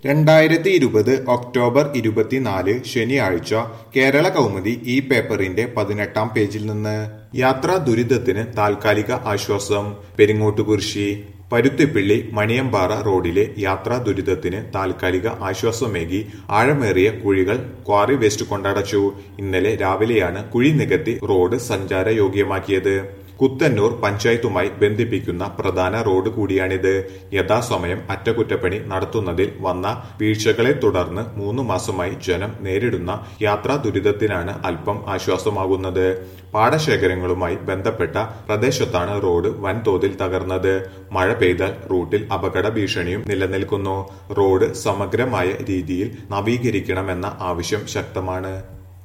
രണ്ടായിരത്തി ഇരുപത് ഒക്ടോബർ ഇരുപത്തിനാല് ശനിയാഴ്ച കേരള കൗമുദി ഈ പേപ്പറിന്റെ പതിനെട്ടാം പേജിൽ നിന്ന് യാത്രാ ദുരിതത്തിന് താൽക്കാലിക ആശ്വാസം പെരിങ്ങോട്ടുകുരിശി പരുത്തിപ്പിള്ളി മണിയമ്പാറ റോഡിലെ യാത്രാ ദുരിതത്തിന് താൽക്കാലിക ആശ്വാസമേകി ആഴമേറിയ കുഴികൾ ക്വാറി വേസ്റ്റ് കൊണ്ടടച്ചു ഇന്നലെ രാവിലെയാണ് കുഴി നികത്തി റോഡ് സഞ്ചാരയോഗ്യമാക്കിയത് കുത്തന്നൂർ പഞ്ചായത്തുമായി ബന്ധിപ്പിക്കുന്ന പ്രധാന റോഡ് കൂടിയാണിത് യഥാസമയം അറ്റകുറ്റപ്പണി നടത്തുന്നതിൽ വന്ന വീഴ്ചകളെ തുടർന്ന് മൂന്ന് മാസമായി ജനം നേരിടുന്ന യാത്രാ ദുരിതത്തിനാണ് അല്പം ആശ്വാസമാകുന്നത് പാടശേഖരങ്ങളുമായി ബന്ധപ്പെട്ട പ്രദേശത്താണ് റോഡ് വൻതോതിൽ തകർന്നത് മഴ പെയ്താൽ റൂട്ടിൽ അപകട ഭീഷണിയും നിലനിൽക്കുന്നു റോഡ് സമഗ്രമായ രീതിയിൽ നവീകരിക്കണമെന്ന ആവശ്യം ശക്തമാണ്